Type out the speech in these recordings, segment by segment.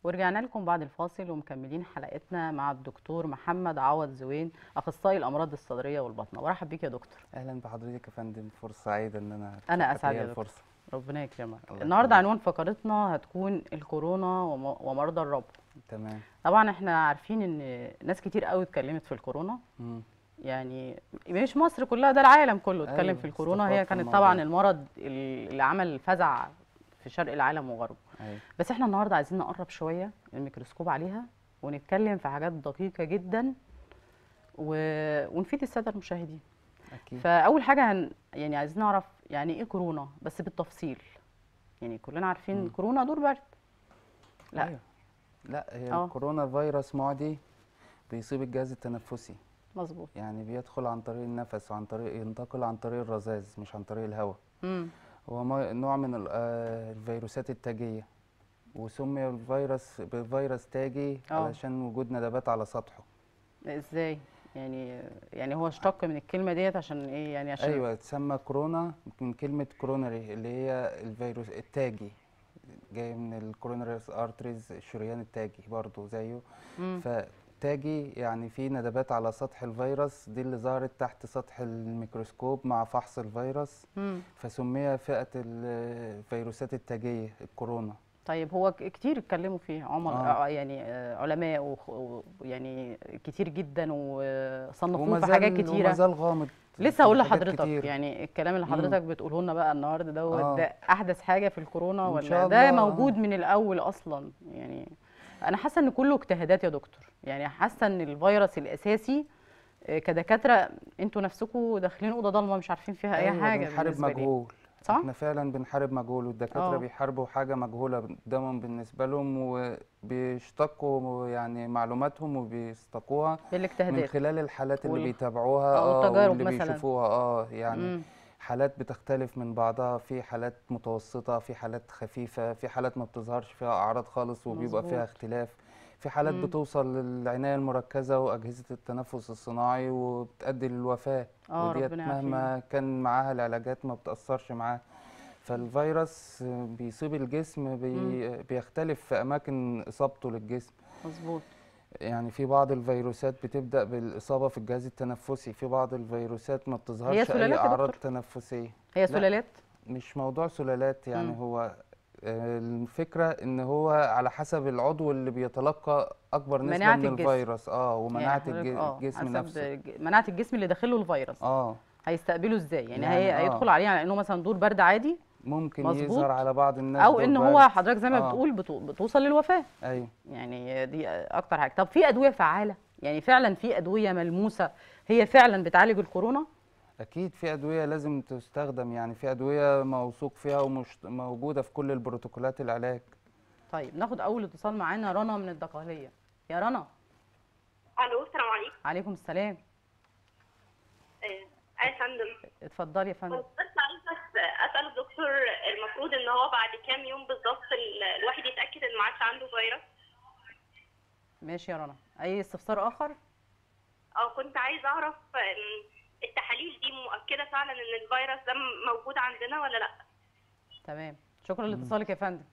ورجعنا لكم بعد الفاصل ومكملين حلقتنا مع الدكتور محمد عوض زوين اخصائي الامراض الصدريه والبطنه برحب بيك يا دكتور اهلا بحضرتك يا فندم فرصه سعيده ان انا أنا تتاحت أسعد لي يا دكتور. الفرصه ربنا يكرمك الله النهارده يخليك. عنوان فقرتنا هتكون الكورونا وم- ومرضى الربو تمام طبعا احنا عارفين ان ناس كتير قوي اتكلمت في الكورونا مم. يعني مش مصر كلها ده العالم كله اتكلم أيوة، في الكورونا استفاض هي في كانت الموضوع. طبعا المرض اللي عمل فزع في شرق العالم وغربه ايوه بس احنا النهارده عايزين نقرب شويه الميكروسكوب عليها ونتكلم في حاجات دقيقه جدا و... ونفيد الساده المشاهدين اكيد فاول حاجه هن... يعني عايزين نعرف يعني ايه كورونا بس بالتفصيل يعني كلنا عارفين مم. كورونا دور برد لا أيوة. لا هي آه. الكورونا فيروس معدي بيصيب الجهاز التنفسي مظبوط يعني بيدخل عن طريق النفس وعن طريق ينتقل عن طريق الرذاذ مش عن طريق الهواء امم هو ما- نوع من ال- آه، الفيروسات التاجيه وسمي الفيروس بفيروس تاجي آه. علشان وجود ندبات على سطحه ازاي يعني يعني هو اشتق من الكلمه ديت عشان ايه يعني عشان ايوه تسمى كورونا من كلمه كورونري اللي هي الفيروس التاجي جاي من الكورونري ارتريز الشريان التاجي برضو زيه مم. فتاجي يعني في ندبات على سطح الفيروس دي اللي ظهرت تحت سطح الميكروسكوب مع فحص الفيروس مم. فسمي فئه الفيروسات التاجيه الكورونا طيب هو ك- كتير اتكلموا فيه عمر آه. آه. يعني آه، علماء وخ- ويعني كتير جدا وصنفوه وما في زال حاجات كتيره وما زال غامض لسه هقول في حاجات لحضرتك كتير. يعني الكلام اللي مم. حضرتك بتقوله لنا بقى النهارده دوت آه. ده احدث حاجه في الكورونا إن ولا شاء ده الله، آه. موجود من الاول اصلا يعني انا حاسه ان كله اجتهادات يا دكتور يعني حاسه ان الفيروس الاساسي آه، كدكاتره انتوا نفسكم داخلين اوضه ضلمه مش عارفين فيها اي أيوة حاجه بنحارب بالنسبه لي مجهول صح احنا فعلا بنحارب مجهول والدكاتره آه. بيحاربوا حاجه مجهوله دايما بالنسبه لهم وبيشتقوا يعني معلوماتهم وبيستقوها من بالاجتهادات خلال الحالات اللي وال- بيتابعوها أو اه التجارب واللي مثلاً. بيشوفوها اه يعني مم. حالات بتختلف من بعضها في حالات متوسطه في حالات خفيفه في حالات ما بتظهرش فيها اعراض خالص وبيبقى فيها مظبوط. اختلاف في حالات مم. بتوصل للعنايه المركزه واجهزه التنفس الصناعي وبتؤدي للوفاه اه وديت ربنا يعافينا مهما كان معاها العلاجات ما بتأثرش معاها فالفيروس بيصيب الجسم بي بيختلف في أماكن إصابته للجسم مظبوط يعني في بعض الفيروسات بتبدأ بالإصابة في الجهاز التنفسي في بعض الفيروسات ما بتظهرش أي سلالات يا أعراض دكتور؟ تنفسية هي سلالات مش موضوع سلالات يعني مم. هو آه، الفكرة إن هو على حسب العضو اللي بيتلقى أكبر نسبة مناعة من الجسم. الفيروس اه ومناعة حضرتك- الج- آه، الجسم حسب نفسه ج- مناعه الجسم اللي داخله الفيروس اه هيستقبله ازاي يعني, يعني هي آه. هيدخل عليه على انه مثلا دور برد عادي ممكن مظبوط. يظهر على بعض الناس او دور ان هو برد. حضرتك زي ما آه. بتقول بتو- بتوصل للوفاه ايوه يعني دي اكتر حاجه طب في ادويه فعاله يعني فعلا في ادويه ملموسه هي فعلا بتعالج الكورونا اكيد في ادويه لازم تستخدم يعني في ادويه موثوق فيها ومش موجوده في كل البروتوكولات العلاج طيب ناخد اول اتصال معانا رنا من الدقهليه يا رنا الو السلام عليكم عليكم السلام آه، يا فندم اتفضلي يا فندم كنت بس عايزه أس- اسال الدكتور المفروض ان هو بعد كام يوم بالظبط ال- الواحد يتاكد ان ما عادش عنده فيروس ماشي يا رنا اي استفسار اخر او كنت عايزه اعرف آم، التحاليل دي مؤكده فعلا ان الفيروس ده م- موجود عندنا ولا لا تمام شكرا لاتصالك يا فندم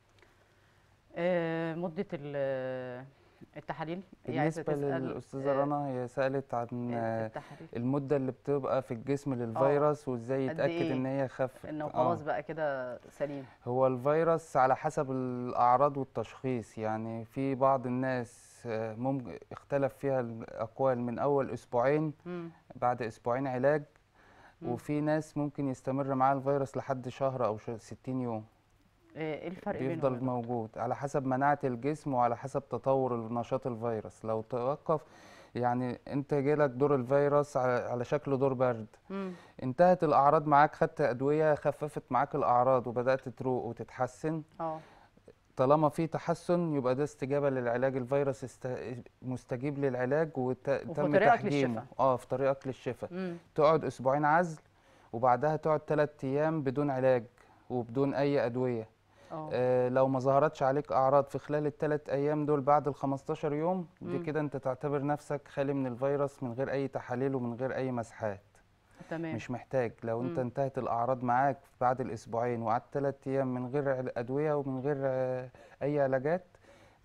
آه، مدة ال- التحاليل هي عايزة بالنسبه تسأل، للاستاذه آه، رنا هي سالت عن آه، التحاليل المده اللي بتبقى في الجسم للفيروس وازاي قد يتاكد إيه؟ ان هي خفت انه آه. خلاص بقى كده سليم هو الفيروس على حسب الأعراض والتشخيص يعني في بعض الناس آه، ممكن اختلف فيها الأقوال من أول أسبوعين مم. بعد أسبوعين علاج مم. وفي ناس ممكن يستمر معاه الفيروس لحد شهر أو ش- 60 يوم آه، ايه الفرق بينهم بيفضل يا دكتور؟ موجود على حسب مناعة الجسم وعلى حسب تطور نشاط الفيروس لو توقف يعني انت جالك دور الفيروس على على شكل دور برد مم. انتهت الأعراض معاك خدت أدوية خففت معاك الأعراض وبدأت تروق وتتحسن اه طالما في تحسن يبقى ده استجابه للعلاج الفيروس است... مستجيب للعلاج وتم طريقك تحجيمه للشفاء. اه في طريقك للشفاء مم. تقعد اسبوعين عزل وبعدها تقعد ثلاث ايام بدون علاج وبدون اي ادويه اه آه لو ما ظهرتش عليك اعراض في خلال الثلاث ايام دول بعد ال 15 يوم دي مم. كده انت تعتبر نفسك خالي من الفيروس من غير اي تحاليل ومن غير اي مسحات تمام مش محتاج لو انت مم. انتهت الاعراض معاك بعد الاسبوعين وقعدت ثلاث ايام من غير عل- ادويه ومن غير آه، اي علاجات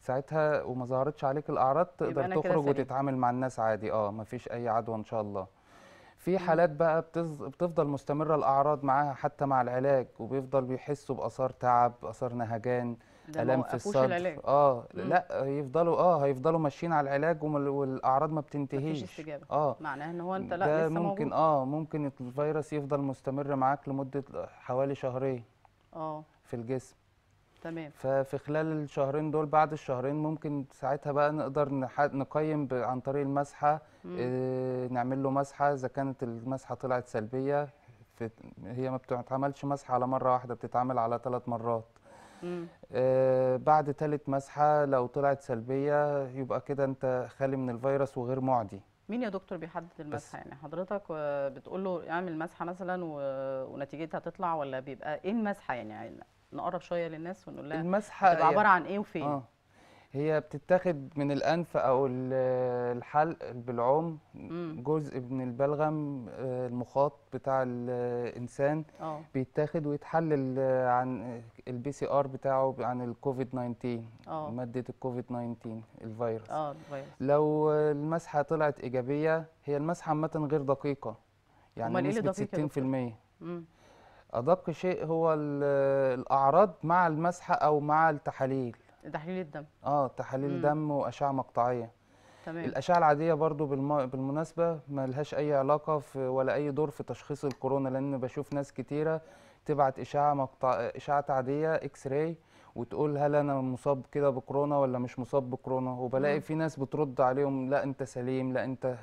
ساعتها وما ظهرتش عليك الاعراض تقدر أنا كده تخرج سليم. وتتعامل مع الناس عادي اه مفيش اي عدوى ان شاء الله في حالات بقى بتز... بتفضل مستمره الاعراض معاها حتى مع العلاج وبيفضل بيحسوا باثار تعب اثار نهجان ده ما الام في وقفوش الصدر العلاج اه مم. لا يفضلوا اه هيفضلوا ماشيين على العلاج ومل- والاعراض ما بتنتهيش استجابة. اه معناه ان هو انت لا ده لسه ممكن موجود اه ممكن الفيروس يفضل مستمر معاك لمده حوالي شهرين اه في الجسم تمام ففي خلال الشهرين دول بعد الشهرين ممكن ساعتها بقى نقدر نح- نقيم ب- عن طريق المسحة مم. آه، نعمل له مسحة إذا كانت المسحة طلعت سلبية في هي ما بتتعملش مسحة على مرة واحدة بتتعمل على ثلاث مرات مم. آه، بعد ثالث مسحة لو طلعت سلبية يبقى كده أنت خالي من الفيروس وغير معدي مين يا دكتور بيحدد المسحه يعني حضرتك آه، بتقول له اعمل مسحه مثلا و- ونتيجتها تطلع ولا بيبقى ايه المسحه يعني, يعني نقرب شويه للناس ونقول لها المسحة بتبقى عباره عن ايه وفين اه هي بتتاخد من الأنف أو ال- الحلق بالعوم مم. جزء من البلغم آه، المخاط بتاع الإنسان اه بيتاخد ويتحلل آه، عن البي سي ار بتاعه عن الكوفيد 19 اه مادة الكوفيد 19 الفيروس اه الفيروس لو آه، المسحة طلعت إيجابية هي المسحة عامة غير دقيقة يعني أمال إيه اللي نسبة دقيق يا 60% مم. أدق شيء هو ال- الأعراض مع المسحة أو مع التحاليل تحليل الدم اه تحاليل مم. دم وأشعة مقطعية تمام الأشعة العادية برضو بالم... بالمناسبة ما لهاش أي علاقة في ولا أي دور في تشخيص الكورونا لأن بشوف ناس كتيرة تبعت إشاعة مقطع إشاعة عادية إكس راي وتقول هل أنا مصاب كده بكورونا ولا مش مصاب بكورونا وبلاقي مم. في ناس بترد عليهم لا أنت سليم لا أنت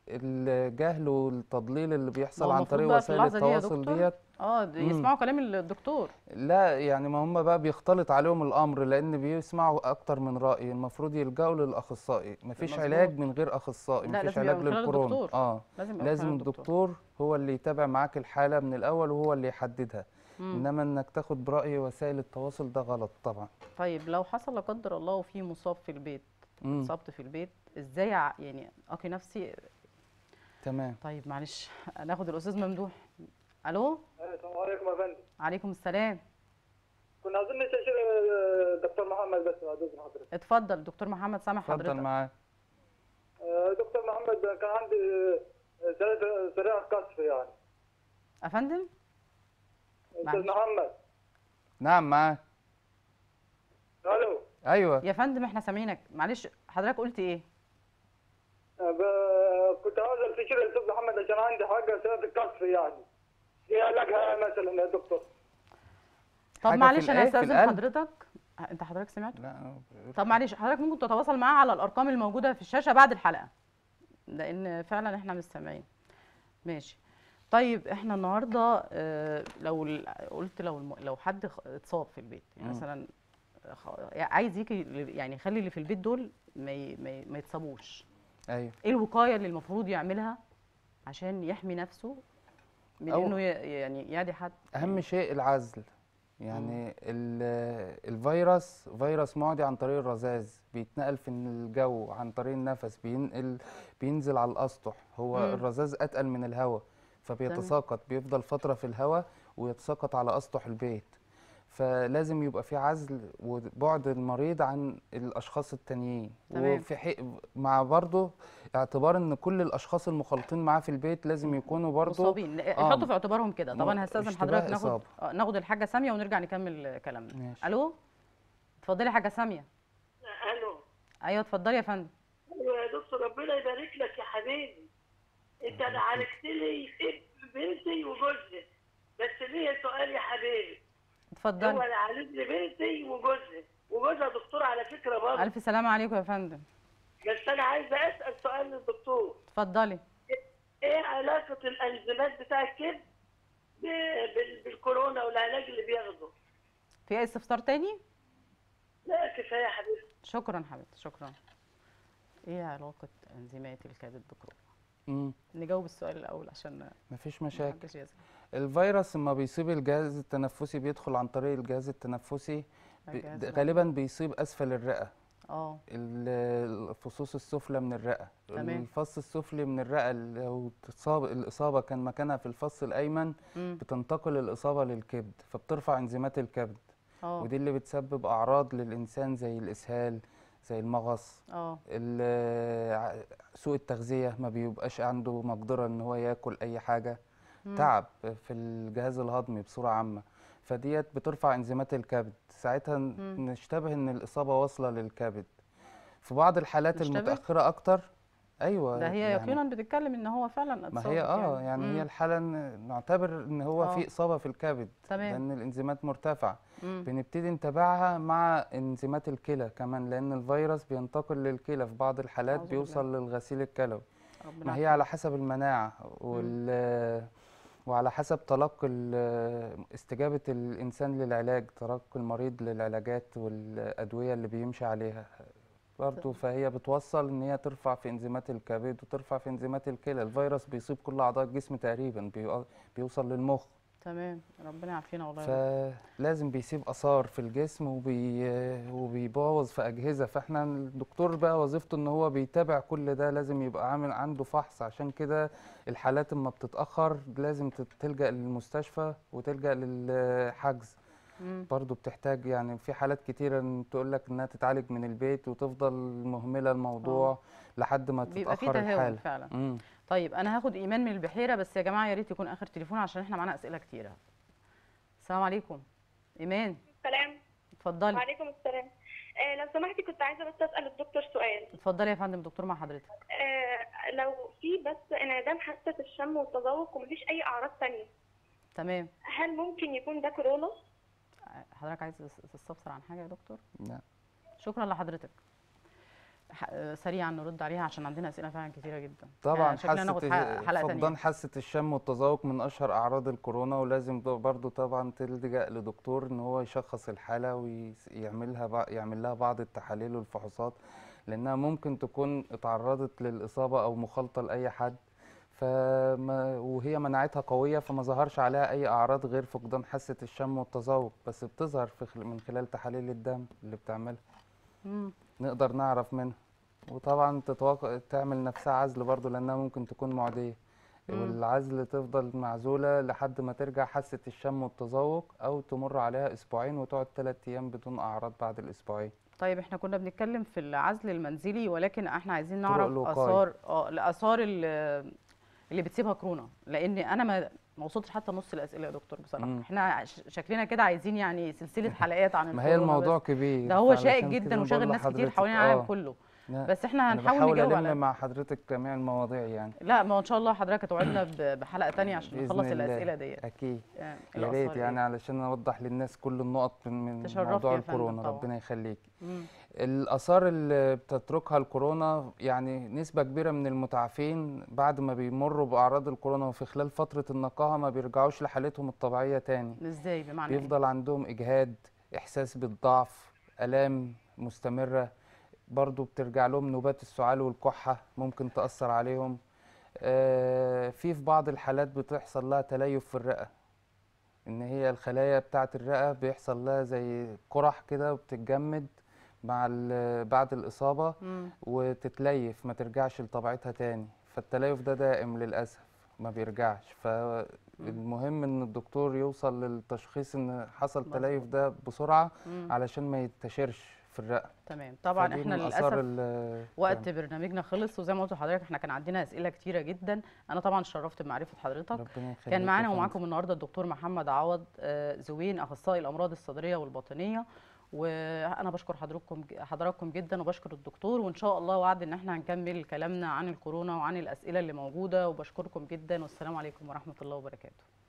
الجهل والتضليل اللي بيحصل عن المفروض طريق بقى في وسائل اللحظة دي يا التواصل دكتور ديت اه د- يسمعوا كلام الدكتور لا يعني ما هم بقى بيختلط عليهم الامر لان بيسمعوا اكتر من راي المفروض يلجأوا للاخصائي مفيش مظبوط. علاج من غير اخصائي لا، مفيش لازم يبقى علاج من خلال للكورونا الدكتور. اه لازم يبقى لازم فعلا الدكتور هو اللي يتابع معاك الحاله من الاول وهو اللي يحددها مم. انما انك تاخد براي وسائل التواصل ده غلط طبعا طيب لو حصل لا قدر الله وفي مصاب في البيت امم اتصبت في البيت ازاي ع- يعني اقي نفسي تمام طيب معلش ناخد الاستاذ ممدوح الو السلام عليكم يا فندم عليكم السلام كنا عايزين نستشير آه، دكتور محمد بس بعد اذن حضرتك اتفضل دكتور محمد سامع اتفضل حضرتك معاك آه، دكتور محمد كان عندي آه، زرع- زراعة قصف يعني افندم استاذ معلش. محمد نعم معاك الو ايوه يا فندم احنا سامعينك معلش حضرتك قلت ايه آه، ب- كنت عاوز استشير الاستاذ محمد عشان عندي حاجه زراعة قصف يعني ايه علاجها مثلا يا دكتور طب حاجة في معلش انا الإيه؟ في هستاذن القلب؟ حضرتك ه- انت حضرتك سمعت لا طب معلش حضرتك ممكن تتواصل معاه على الارقام الموجوده في الشاشه بعد الحلقه لان فعلا احنا مش سامعين ماشي طيب احنا النهارده آه، لو ال- قلت لو الم- لو حد خ- اتصاب في البيت يعني مم. مثلا خ- يعني عايز يجي ل- يعني يخلي اللي في البيت دول ما ي- ما ي- ما يتصابوش ايوه ايه الوقايه اللي المفروض يعملها عشان يحمي نفسه من أو- انه ي- يعني يعدي حد اهم شيء العزل يعني ال- الفيروس فيروس معدي عن طريق الرذاذ بيتنقل في الجو عن طريق النفس بينقل بينزل على الاسطح هو مم. الرذاذ اتقل من الهواء فبيتساقط بيفضل فتره في الهواء ويتساقط على اسطح البيت فلازم يبقى في عزل وبعد المريض عن الاشخاص التانيين تمام. وفي حق مع برضه اعتبار ان كل الاشخاص المخالطين معاه في البيت لازم يكونوا برضه مصابين لا، آه، يحطوا في اعتبارهم كده م- طبعا هستاذن اشتباه حضرتك ناخد إصابة. آه، ناخد الحاجه ساميه ونرجع نكمل كلامنا ماشي. الو اتفضلي يا حاجه ساميه الو ايوه اتفضلي يا فندم ايوه يا دكتور ربنا يبارك لك يا حبيبي انت انا عالجت لي ابن بنتي وجوزها بس ليا سؤال يا حبيبي هو اتفضلي اللي عالج لي بنتي وجوزها وجوزها دكتور على فكره برضه الف سلامه عليكم يا فندم بس انا عايزه اسال سؤال للدكتور اتفضلي ايه علاقه الانزيمات بتاع الكبد ب- بال- بالكورونا والعلاج اللي بياخده في اي استفسار تاني لا كفايه يا حبيبي شكرا حبيبتي شكرا ايه علاقه انزيمات الكبد بكورونا مم. نجاوب السؤال الاول عشان مفيش مشاكل محدش يزعل الفيروس لما بيصيب الجهاز التنفسي بيدخل عن طريق الجهاز التنفسي بي- الجهاز د- الهضمي. غالبا بيصيب اسفل الرئه اه ال- الفصوص السفلى من الرئه تمام. الفص السفلي من الرئه لو تصاب الاصابه كان مكانها في الفص الايمن امم بتنتقل الاصابه للكبد فبترفع انزيمات الكبد اه ودي اللي بتسبب اعراض للانسان زي الاسهال زي المغص اه ال- ع- سوء التغذية ما بيبقاش عنده مقدرة ان هو ياكل اي حاجة مم. تعب في الجهاز الهضمي بصورة عامة فديت بترفع انزيمات الكبد ساعتها ن- مم. نشتبه ان الاصابة واصلة للكبد في بعض الحالات نشتبه؟ المتأخرة اكتر ايوه ده هي يعني يقينا بتتكلم ان هو فعلا ما اتصاب هي اه يعني مم. هي الحالة ن- نعتبر ان هو آه. في اصابة في الكبد تمام لان الانزيمات مرتفعة مم. بنبتدي نتابعها مع انزيمات الكلى كمان لان الفيروس بينتقل للكلى في بعض الحالات أعوذ بيوصل للغسيل الكلوي ربنا ما هي يعافيك. على حسب المناعة وال وعلى حسب تلقي ال- استجابة الإنسان للعلاج تلقي المريض للعلاجات والأدوية اللي بيمشي عليها برضه فهي بتوصل إن هي ترفع في إنزيمات الكبد وترفع في إنزيمات الكلى الفيروس بيصيب كل أعضاء الجسم تقريبا بيو- بيوصل للمخ تمام ربنا يعافينا والله يا رب. فلازم بيسيب اثار في الجسم وبي... وبيبوظ في اجهزه فاحنا الدكتور بقى وظيفته ان هو بيتابع كل ده لازم يبقى عامل عنده فحص عشان كده الحالات اما بتتاخر لازم تت- تلجا للمستشفى وتلجا للحجز مم. برضو بتحتاج يعني في حالات كتيره تقول لك انها تتعالج من البيت وتفضل مهمله الموضوع بيبقى لحد ما في تتاخر تهاون الحاله فعلا مم. طيب انا هاخد ايمان من البحيره بس يا جماعه يا ريت يكون اخر تليفون عشان احنا معانا اسئله كتيره السلام عليكم ايمان سلام اتفضلي وعليكم السلام آه لو سمحتي كنت عايزه بس اسال الدكتور سؤال اتفضلي يا فندم دكتور مع حضرتك آه لو في بس انعدام حاسه الشم والتذوق ومفيش اي اعراض تانية تمام هل ممكن يكون ده كورونا حضرتك عايز تس- تستفسر عن حاجه يا دكتور لا. شكرا لحضرتك ح- آه، سريعا نرد عليها عشان عندنا اسئله فعلا كتيره جدا طبعا آه، شكلنا ناخد حاسه ح- حلقه فقدان تانية حاسه الشم والتذوق من اشهر اعراض الكورونا ولازم ده برضو طبعا تلجا لدكتور ان هو يشخص الحاله ويعملها بع- يعمل لها بعض التحاليل والفحوصات لانها ممكن تكون اتعرضت للاصابه او مخالطه لاي حد فما وهي مناعتها قويه فما ظهرش عليها اي اعراض غير فقدان حاسه الشم والتذوق بس بتظهر في خل- من خلال تحاليل الدم اللي بتعملها مم. نقدر نعرف منها وطبعا تتوقع تعمل نفسها عزل برضو لانها ممكن تكون معديه مم. والعزل تفضل معزوله لحد ما ترجع حاسه الشم والتذوق او تمر عليها اسبوعين وتقعد ثلاث ايام بدون اعراض بعد الاسبوعين طيب احنا كنا بنتكلم في العزل المنزلي ولكن احنا عايزين طرق نعرف الوقاية. اثار اه الاثار اللي, اللي بتسيبها كورونا لان انا ما ما وصلتش حتى نص الاسئله يا دكتور بصراحه مم. احنا ش- شكلنا كده عايزين يعني سلسله حلقات عن ما هي الكورونا الموضوع بس. كبير ده هو فعلشان شائك كده جدا أنا وشاغل بقول ناس كتير لحضرتك، حوالين العالم آه، كله لا، بس احنا انا هنحاول بحاول نجاوب الم على مع حضرتك جميع المواضيع يعني لا ما هو ان شاء الله حضرتك هتوعدنا ب- بحلقه تانية عشان بإذن نخلص الله. الاسئله ديت اكيد يعني يا الآثار ريت إيه؟ يعني علشان اوضح للناس كل النقط من من تشرفني موضوع يا فندم الكورونا طبعاً. ربنا يخليك مم. الآثار اللي بتتركها الكورونا يعني نسبة كبيرة من المتعافين بعد ما بيمروا بأعراض الكورونا وفي خلال فترة النقاهة ما بيرجعوش لحالتهم الطبيعية تاني ازاي بمعنى ايه بيفضل عندهم إجهاد إحساس بالضعف آلام مستمرة برضو بترجع لهم نوبات السعال والكحة ممكن تأثر عليهم آه، في في بعض الحالات بتحصل لها تليف في الرئة إن هي الخلايا بتاعة الرئة بيحصل لها زي قرح كده وبتتجمد مع ال- بعد الإصابة مم. وتتليف ما ترجعش لطبيعتها تاني فالتليف ده دائم للأسف ما بيرجعش فالمهم ان الدكتور يوصل للتشخيص ان حصل مظبوط. تليف ده بسرعة مم. علشان ما ينتشرش في الرئة تمام طبعا فدي احنا من آثار للاسف ال- وقت برنامجنا خلص وزي ما قلت لحضرتك احنا كان عندنا اسئله كتيره جدا انا طبعا اتشرفت بمعرفه حضرتك ربنا يخليك كان يا معانا فندم. ومعاكم النهارده الدكتور محمد عوض آه، زوين اخصائي الامراض الصدريه والباطنيه وانا بشكر حضراتكم حضراتكم جدا وبشكر الدكتور وان شاء الله وعد ان احنا هنكمل كلامنا عن الكورونا وعن الاسئله اللي موجوده وبشكركم جدا والسلام عليكم ورحمه الله وبركاته